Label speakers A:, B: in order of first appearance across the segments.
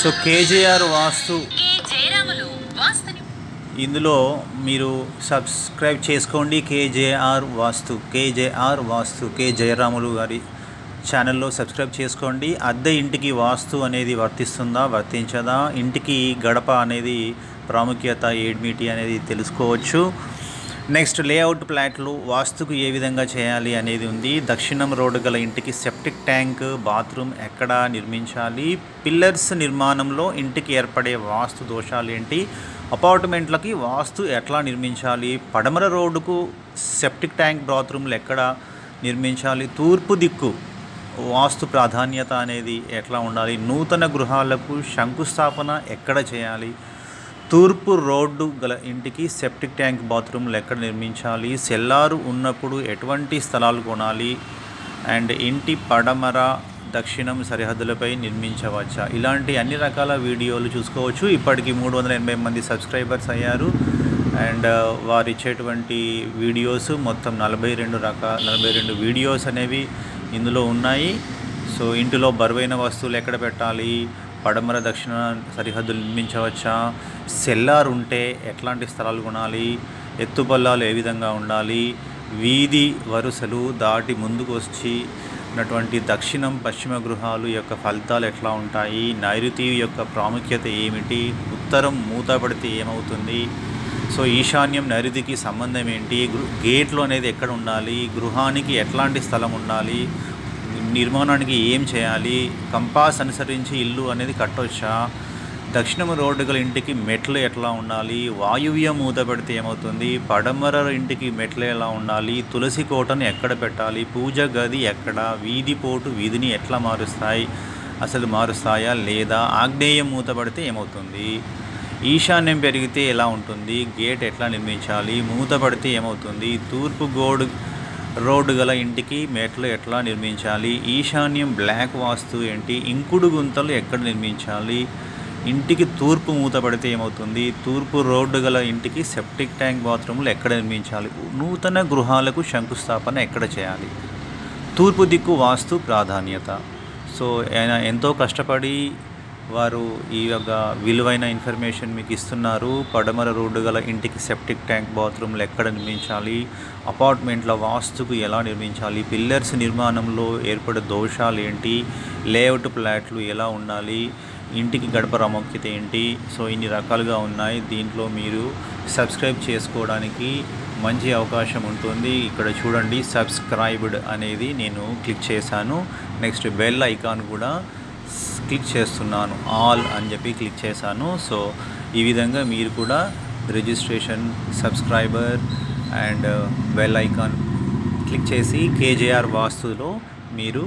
A: so KJR Vastu
B: K Jayaramulu వాస్తుని
A: ఇందులో మీరు సబ్స్క్రైబ్ చేసుకోండి KJR Vastu KJR Vastu K Jayaramulu గారి ఛానల్లో సబ్స్క్రైబ్ చేసుకోండి అద్దె ఇంటికి వాస్తు అనేది వర్తిస్తుందా వర్తించదా ఇంటికి గడప అనేది ప్రాముఖ్యత ఏమిటి అనేది తెలుసుకోవచ్చు నెక్స్ట్ లేఅవుట్ ప్లాట్లు వాస్తుకు ఏ విధంగా చేయాలి అనేది ఉంది దక్షిణం రోడ్డు గల ఇంటికి సెప్టిక్ ట్యాంక్ బాత్రూమ్ ఎక్కడ నిర్మించాలి పిల్లర్స్ నిర్మాణంలో ఇంటికి ఏర్పడే వాస్తు దోషాలు ఏంటి అపార్ట్మెంట్లకి వాస్తు ఎట్లా నిర్మించాలి పడమర రోడ్డుకు సెప్టిక్ ట్యాంక్ బాత్రూమ్లు ఎక్కడ నిర్మించాలి తూర్పు దిక్కు వాస్తు ప్రాధాన్యత అనేది ఎట్లా ఉండాలి నూతన గృహాలకు శంకుస్థాపన ఎక్కడ చేయాలి తూర్పు రోడ్డు గల ఇంటికి సెప్టిక్ ట్యాంక్ బాత్రూమ్లు ఎక్కడ నిర్మించాలి సెల్లారు ఉన్నప్పుడు ఎటువంటి స్థలాలు కొనాలి అండ్ ఇంటి పడమర దక్షిణం సరిహద్దులపై నిర్మించవచ్చా ఇలాంటి అన్ని రకాల వీడియోలు చూసుకోవచ్చు ఇప్పటికి మూడు వందల ఎనభై మంది సబ్స్క్రైబర్స్ అయ్యారు అండ్ వారు ఇచ్చేటువంటి వీడియోస్ మొత్తం నలభై రెండు రకాల నలభై రెండు వీడియోస్ అనేవి ఇందులో ఉన్నాయి సో ఇంటిలో బరువైన వస్తువులు ఎక్కడ పెట్టాలి పడమర దక్షిణ సరిహద్దులు నిర్మించవచ్చా సెల్లార్ ఉంటే ఎట్లాంటి స్థలాలు కొనాలి ఎత్తుపల్లాలు ఏ విధంగా ఉండాలి వీధి వరుసలు దాటి ముందుకు వచ్చి ఉన్నటువంటి దక్షిణం పశ్చిమ గృహాలు యొక్క ఫలితాలు ఎట్లా ఉంటాయి నైరుతి యొక్క ప్రాముఖ్యత ఏమిటి ఉత్తరం మూతపడితే ఏమవుతుంది సో ఈశాన్యం నైరుతికి సంబంధం ఏంటి గృ- గేట్లు అనేది ఎక్కడ ఉండాలి గృహానికి ఎట్లాంటి స్థలం ఉండాలి నిర్మాణానికి ఏం చేయాలి కంపాస్ అనుసరించి ఇల్లు అనేది కట్టొచ్చా దక్షిణం రోడ్డు గల ఇంటికి మెట్లు ఎట్లా ఉండాలి వాయువ్య మూత పెడితే ఏమవుతుంది పడమర ఇంటికి మెట్లు ఎలా ఉండాలి తులసి కోటను ఎక్కడ పెట్టాలి పూజ గది ఎక్కడ వీధి పోటు వీధిని ఎట్లా మారుస్తాయి అసలు మారుస్తాయా లేదా ఆగ్నేయం మూత పడితే ఏమవుతుంది ఈశాన్యం పెరిగితే ఎలా ఉంటుంది గేట్ ఎట్లా నిర్మించాలి మూత పడితే ఏమవుతుంది తూర్పు గోడు రోడ్డు గల ఇంటికి మెట్లు ఎట్లా నిర్మించాలి ఈశాన్యం బ్లాక్ వాస్తు ఏంటి ఇంకుడు గుంతలు ఎక్కడ నిర్మించాలి ఇంటికి తూర్పు మూత పడితే ఏమవుతుంది తూర్పు రోడ్డు గల ఇంటికి సెప్టిక్ ట్యాంక్ బాత్రూములు ఎక్కడ నిర్మించాలి నూతన గృహాలకు శంకుస్థాపన ఎక్కడ చేయాలి తూర్పు దిక్కు వాస్తు ప్రాధాన్యత సో ఆయన ఎంతో కష్టపడి వారు ఈ యొక్క విలువైన ఇన్ఫర్మేషన్ మీకు ఇస్తున్నారు పడమర రోడ్డు గల ఇంటికి సెప్టిక్ ట్యాంక్ బాత్రూమ్లు ఎక్కడ నిర్మించాలి అపార్ట్మెంట్ల వాస్తుకు ఎలా నిర్మించాలి పిల్లర్స్ నిర్మాణంలో ఏర్పడే దోషాలు ఏంటి లేఅవుట్ ప్లాట్లు ఎలా ఉండాలి ఇంటికి గడప ప్రాముఖ్యత ఏంటి సో ఇన్ని రకాలుగా ఉన్నాయి దీంట్లో మీరు సబ్స్క్రైబ్ చేసుకోవడానికి మంచి అవకాశం ఉంటుంది ఇక్కడ చూడండి సబ్స్క్రైబ్డ్ అనేది నేను క్లిక్ చేశాను నెక్స్ట్ బెల్ ఐకాన్ కూడా స్- క్లిక్ చేస్తున్నాను ఆల్ అని చెప్పి క్లిక్ చేశాను సో ఈ విధంగా మీరు కూడా registration subscriber and bell icon click చేసి కేజేఆర్ వాస్తులో మీరు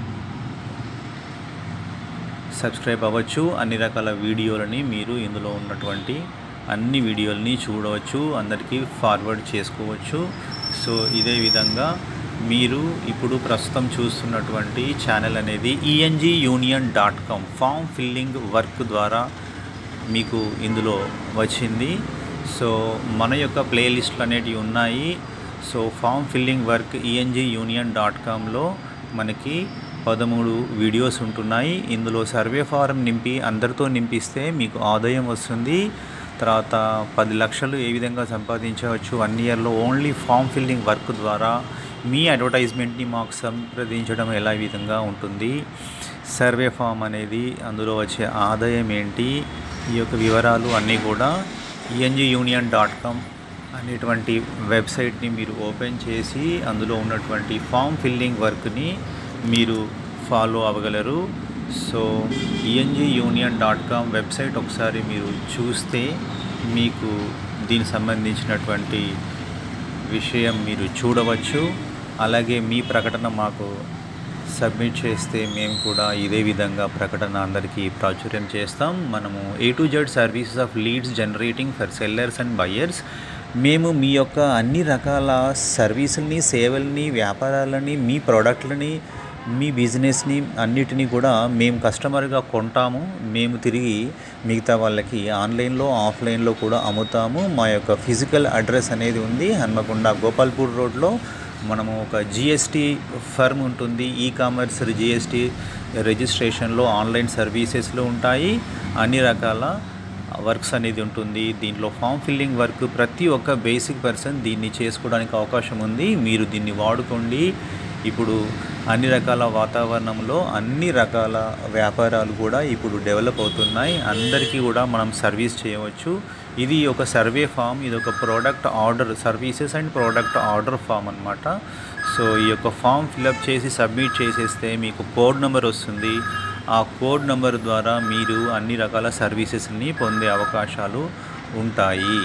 A: సబ్స్క్రైబ్ అవ్వచ్చు అన్ని రకాల వీడియోలని మీరు ఇందులో ఉన్నటువంటి అన్ని వీడియోలని చూడవచ్చు అందరికీ ఫార్వర్డ్ చేసుకోవచ్చు సో ఇదే విధంగా మీరు ఇప్పుడు ప్రస్తుతం చూస్తున్నటువంటి ఛానల్ అనేది ENG union dot com form filling work ద్వారా మీకు ఇందులో వచ్చింది సో మన యొక్క ప్లేలిస్ట్లు అనేటివి ఉన్నాయి so form filling work ENG union dot కామ్లో మనకి పదమూడు వీడియోస్ ఉంటున్నాయి ఇందులో సర్వే ఫారం నింపి అందరితో నింపిస్తే మీకు ఆదాయం వస్తుంది తర్వాత పది లక్షలు ఏ విధంగా సంపాదించవచ్చు వన్ ఇయర్లో ఓన్లీ ఫామ్ ఫిల్లింగ్ వర్క్ ద్వారా మీ అడ్వర్టైజ్మెంట్ని మాకు సంప్రదించడం ఎలా విధంగా ఉంటుంది సర్వే ఫామ్ అనేది అందులో వచ్చే ఆదాయం ఏంటి ఈ యొక్క వివరాలు అన్నీ కూడా ఈఎన్జీ యూనియన్ డాట్ కామ్ అనేటువంటి వెబ్సైట్ని మీరు ఓపెన్ చేసి అందులో ఉన్నటువంటి ఫామ్ ఫిల్లింగ్ వర్క్ని మీరు ఫాలో అవ్వగలరు so ENG union dot com website ఒకసారి మీరు చూస్తే మీకు దీనికి సంబంధించినటువంటి విషయం మీరు చూడవచ్చు అలాగే మీ ప్రకటన మాకు సబ్మిట్ చేస్తే మేము కూడా ఇదే విధంగా ప్రకటన అందరికీ ప్రాచుర్యం చేస్తాం మనము A to Z services of leads generating for sellers and buyers మేము మీ యొక్క అన్ని రకాల సర్వీసుల్ని సేవల్ని వ్యాపారాలని మీ ప్రోడక్ట్లని మీ బిజినెస్ని అన్నిటినీ కూడా మేము కస్టమర్గా కొంటాము మేము తిరిగి మిగతా వాళ్ళకి ఆన్లైన్లో ఆఫ్లైన్లో కూడా అమ్ముతాము మా యొక్క ఫిజికల్ అడ్రస్ అనేది ఉంది హన్మకొండ గోపాల్పూర్ రోడ్లో మనము ఒక జిఎస్టీ ఫర్మ్ ఉంటుంది ఈ కామర్స్ జిఎస్టీ రిజిస్ట్రేషన్లో ఆన్లైన్ సర్వీసెస్లో ఉంటాయి అన్ని రకాల వర్క్స్ అనేది ఉంటుంది దీంట్లో ఫామ్ ఫిల్లింగ్ వర్క్ ప్రతి ఒక్క బేసిక్ పర్సన్ దీన్ని చేసుకోవడానికి అవకాశం ఉంది మీరు దీన్ని వాడుకోండి ఇప్పుడు అన్ని రకాల వాతావరణంలో అన్ని రకాల వ్యాపారాలు కూడా ఇప్పుడు డెవలప్ అవుతున్నాయి అందరికీ కూడా మనం సర్వీస్ చేయవచ్చు ఇది ఒక సర్వే ఫామ్ ఇది ఒక product order services and product order form అనమాట సో ఈ యొక్క ఫామ్ ఫిలప్ చేసి సబ్మిట్ చేసేస్తే మీకు కోడ్ నెంబర్ వస్తుంది ఆ కోడ్ నెంబర్ ద్వారా మీరు అన్ని రకాల సర్వీసెస్ని పొందే అవకాశాలు ఉంటాయి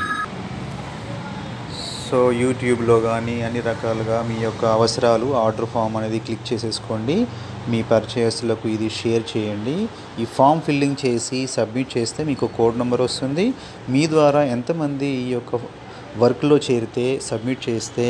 A: సో యూట్యూబ్లో కానీ అన్ని రకాలుగా మీ యొక్క అవసరాలు ఆర్డర్ ఫామ్ అనేది క్లిక్ చేసేసుకోండి మీ పర్చేస్లకు ఇది షేర్ చేయండి ఈ ఫామ్ ఫిల్లింగ్ చేసి సబ్మిట్ చేస్తే మీకు కోడ్ నెంబర్ వస్తుంది మీ ద్వారా ఎంతమంది ఈ యొక్క వర్క్లో చేరితే సబ్మిట్ చేస్తే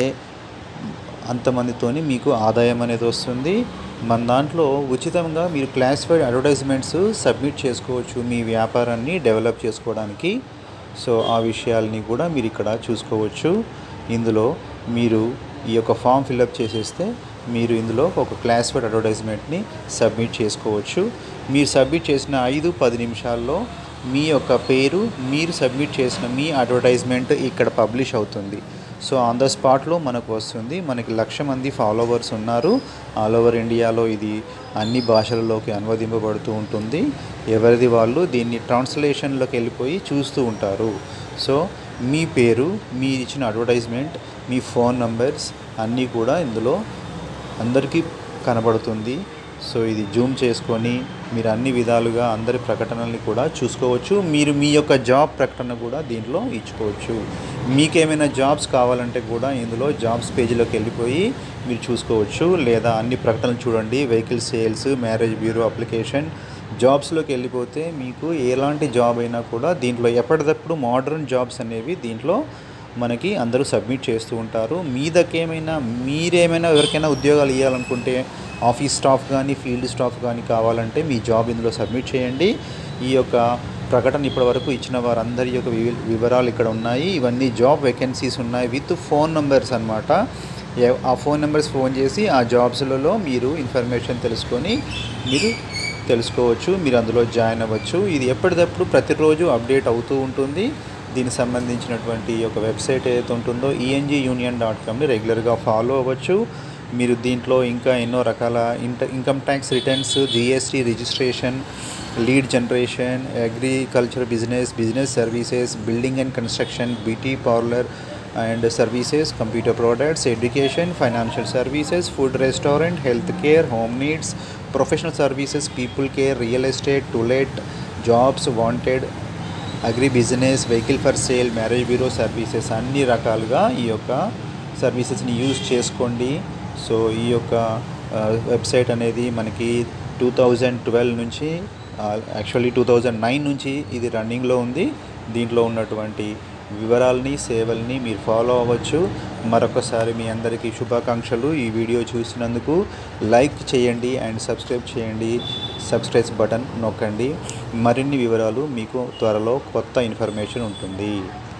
A: అంతమందితోని మీకు ఆదాయం అనేది వస్తుంది మన దాంట్లో ఉచితంగా మీరు క్లాసిఫైడ్ అడ్వర్టైజ్మెంట్స్ సబ్మిట్ చేసుకోవచ్చు మీ వ్యాపారాన్ని డెవలప్ చేసుకోవడానికి సో ఆ విషయాల్ని కూడా మీరు ఇక్కడ చూసుకోవచ్చు ఇందులో మీరు ఈ యొక్క ఫామ్ ఫిల్అప్ చేసేస్తే మీరు ఇందులో ఒక క్లాసిఫైడ్ అడ్వర్టైజ్మెంట్ని సబ్మిట్ చేసుకోవచ్చు మీరు సబ్మిట్ చేసిన ఐదు పది నిమిషాల్లో మీ యొక్క పేరు మీరు సబ్మిట్ చేసిన మీ అడ్వర్టైజ్మెంట్ ఇక్కడ పబ్లిష్ అవుతుంది సో ఆన్ ద స్పాట్లో మనకు వస్తుంది మనకి లక్ష మంది ఫాలోవర్స్ ఉన్నారు ఆల్ ఓవర్ ఇండియాలో ఇది అన్ని భాషలలోకి అనువదింపబడుతూ ఉంటుంది ఎవరిది వాళ్ళు దీన్ని ట్రాన్స్లేషన్లోకి వెళ్ళిపోయి చూస్తూ ఉంటారు సో మీ పేరు మీరు ఇచ్చిన అడ్వర్టైజ్మెంట్ మీ ఫోన్ నంబర్స్ అన్నీ కూడా ఇందులో అందరికీ కనబడుతుంది సో ఇది జూమ్ చేసుకొని మీరు అన్ని విధాలుగా అందరి ప్రకటనల్ని కూడా చూసుకోవచ్చు మీరు మీ యొక్క జాబ్ ప్రకటన కూడా దీంట్లో ఇచ్చుకోవచ్చు మీకేమైనా జాబ్స్ కావాలంటే కూడా ఇందులో జాబ్స్ పేజీలోకి వెళ్ళిపోయి మీరు చూసుకోవచ్చు లేదా అన్ని ప్రకటనలు చూడండి vehicle sales marriage bureau application జాబ్స్లోకి వెళ్ళిపోతే మీకు ఎలాంటి జాబ్ అయినా కూడా దీంట్లో ఎప్పటికప్పుడు మోడర్న్ జాబ్స్ అనేవి దీంట్లో మనకి అందరూ సబ్మిట్ చేస్తూ ఉంటారు మీ ఏమైనా మీరేమైనా ఎవరికైనా ఉద్యోగాలు ఇవ్వాలనుకుంటే ఆఫీస్ స్టాఫ్ కానీ ఫీల్డ్ స్టాఫ్ కానీ కావాలంటే మీ జాబ్ ఇందులో సబ్మిట్ చేయండి ఈ యొక్క ప్రకటన ఇప్పటివరకు ఇచ్చిన వారందరి యొక్క వివి- వివరాలు ఇక్కడ ఉన్నాయి ఇవన్నీ జాబ్ వేకెన్సీస్ ఉన్నాయి విత్ ఫోన్ నెంబర్స్ అనమాట ఆ ఫోన్ నెంబర్స్ ఫోన్ చేసి ఆ జాబ్స్లలో మీరు ఇన్ఫర్మేషన్ తెలుసుకొని మీరు తెలుసుకోవచ్చు మీరు అందులో జాయిన్ అవ్వచ్చు ఇది ఎప్పటికప్పుడు ప్రతిరోజు అప్డేట్ అవుతూ ఉంటుంది దీనికి సంబంధించినటువంటి ఈ యొక్క వెబ్సైట్ ఏదైతే ఉంటుందో ఈఎన్జీ యూనియన్ డాట్ కామ్ని రెగ్యులర్గా ఫాలో అవ్వచ్చు మీరు దీంట్లో ఇంకా ఎన్నో రకాల ఇంట income tax returns GST registration lead generation agriculture business business services building and construction beauty parlour and services computer products education financial services food restaurant health care home needs professional services people care real estate to let jobs wanted agri business vehicle for sale marriage bureau services అన్ని రకాలుగా ఈ యొక్క సర్వీసెస్ని use చేసుకోండి so ఈ యొక్క website అనేది మనకి two thousand twelve నుంచి యాక్చువల్లీ టూ థౌజండ్ నైన్ నుంచి ఇది రన్నింగ్లో ఉంది దీంట్లో ఉన్నటువంటి వివరాలని సేవల్ని మీరు ఫాలో అవ్వచ్చు మరొకసారి మీ అందరికీ శుభాకాంక్షలు ఈ వీడియో చూసినందుకు లైక్ చేయండి అండ్ సబ్స్క్రైబ్ చేయండి సబ్స్క్రైబ్ బటన్ నొక్కండి మరిన్ని వివరాలు మీకు త్వరలో కొత్త ఇన్ఫర్మేషన్ ఉంటుంది